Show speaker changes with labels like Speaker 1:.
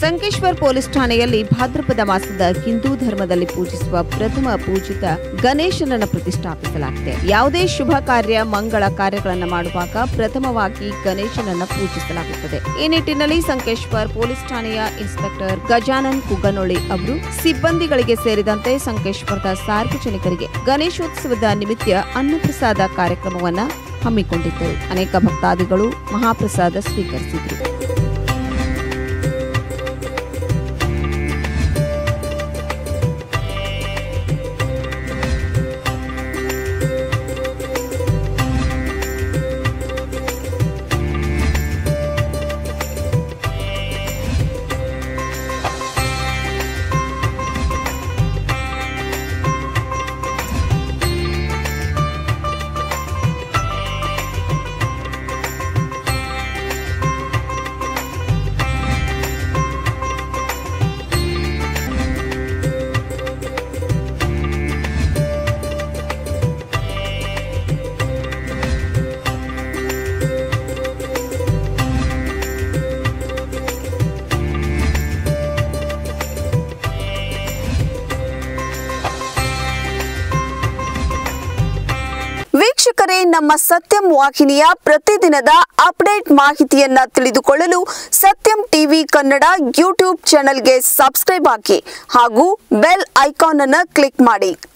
Speaker 1: Sankeshwar police ಠಾಣೆಯಲ್ಲಿ ಭಾದ್ರಪದ ಮಾಸದ ಹಿಂದೂ ಧರ್ಮದಲ್ಲಿ ಪೂಜಿಸುವ ಪ್ರಥಮ ಪೂಜಿತ ಗಣೇಶನನ್ನು ಪ್ರತಿಷ್ಠಾಪಿಸಲಾಗಿದೆ ಯಾವುದೇ ಶುಭ ಕಾರ್ಯ ಮಂಗಳ ಕಾರ್ಯಗಳನ್ನು ಮಾಡುವಾಗ ಪ್ರಥಮವಾಗಿ ಗಣೇಶನನ್ನ ಪೂಜಿಸಲಾಗುತ್ತದೆ ಈ ನಿಟ್ಟಿನಲ್ಲಿ ಸಂಕೇಶ್ವರ್ ಪೊಲೀಸ್ ಠಾಣೆಯ ಇನ್ಸ್ಪೆಕ್ಟರ್ ಗಜಾನನ್ ಕುಗನೊಳಿ ಅವರು ಸಿಬ್ಬಂದಿಗಳಿಗೆ ಸೇರಿದಂತೆ ಸಂಕೇಶ್ವರದ ಸಾರ್ವಜನಿಕರಿಗೆ ಗಣೇಶೋತ್ಸವದ ನಿಮಿತ್ತ ಅನ್ನಪ್ರಸಾದ ಕಾರ್ಯಕ್ರಮವನ್ನ ಹಮ್ಮಿಕೊಂಡಿದ್ದರು ಅನೇಕ ಭಕ್ತಾದಿಗಳು ಮಹಾಪ್ರಸಾದ ಸ್ವೀಕರಿಸಿದರು
Speaker 2: ವೀಕ್ಷಕರೇ ನಮ್ಮ ಸತ್ಯಂ ವಾಹಿನಿಯ ಪ್ರತಿದಿನದ ಅಪ್ಡೇಟ್ ಮಾಹಿತಿಯನ್ನ ತಿಳಿದುಕೊಳ್ಳಲು ಸತ್ಯಂ ಟಿವಿ ಕನ್ನಡ ಯೂಟ್ಯೂಬ್ ಚಾನೆಲ್ಗೆ ಸಬ್ಸ್ಕ್ರೈಬ್ ಹಾಕಿ ಹಾಗೂ ಬೆಲ್ ಐಕಾನ್ ಅನ್ನು ಕ್ಲಿಕ್ ಮಾಡಿ